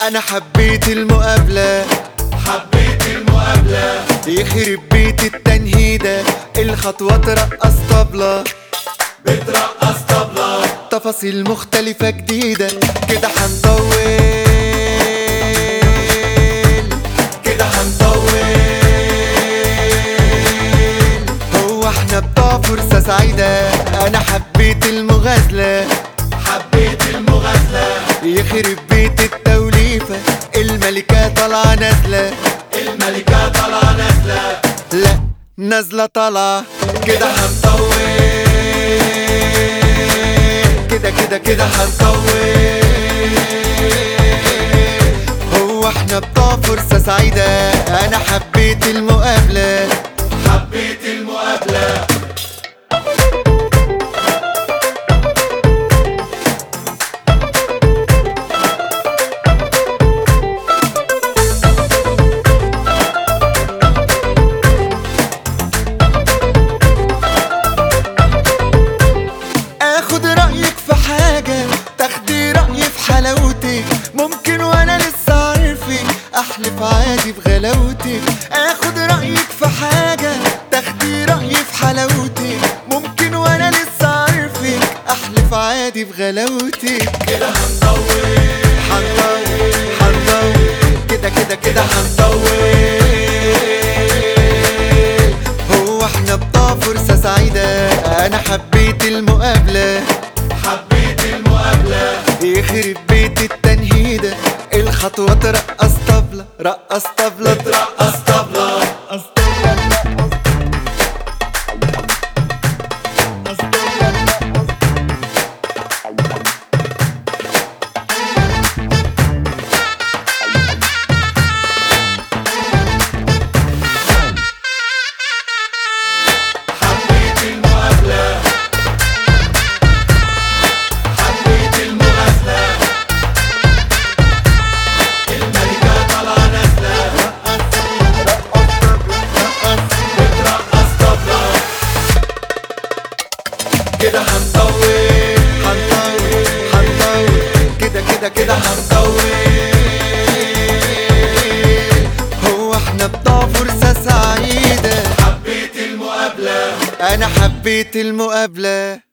انا حبيت المقابلة حبيت المقابلة يخرب بيت التنهيدة الخطوة ترقص طبلة بترقص طبلة تفاصيل مختلفة جديدة كده هنطول كده هنطول هو احنا بتوع فرصة سعيدة انا حبيت المغازلة حبيت المغازلة يخرب بيت التوليفة الملكة طالعة نازلة الملكة طالعة نازلة لا نازلة طالعة كده هنطول كده كده كده كده هنطول هو احنا بتوع فرصة سعيدة انا حبيت المقابلة حبيت المقابلة اخد رأيك في حاجة تاخدي رأيي في حلاوتك ممكن وانا لسه عارفك احلف عادي بغلاوتك اخد رأيك في حاجة تاخدي رأيي في حلاوتك ممكن وانا لسه عارفك احلف عادي بغلاوتك كده هنطول هنطول هنطول كده كده كده هنطول هو احنا بتوع فرصة سعيدة انا حبيت المقابلة حبيت المقابلة يخرب بيت التنهيدة الخطوة ترقص طبلة رقص طبلة بترقص طبلة حبيت المقابلة حبيت المغازلة الملكة طالعة نازلة بترقص طبلة كده هنطول هنطول هنطول كده كده كده هنطول هو احنا بتوع فرصة سعيدة حبيت المقابلة انا حبيت المقابلة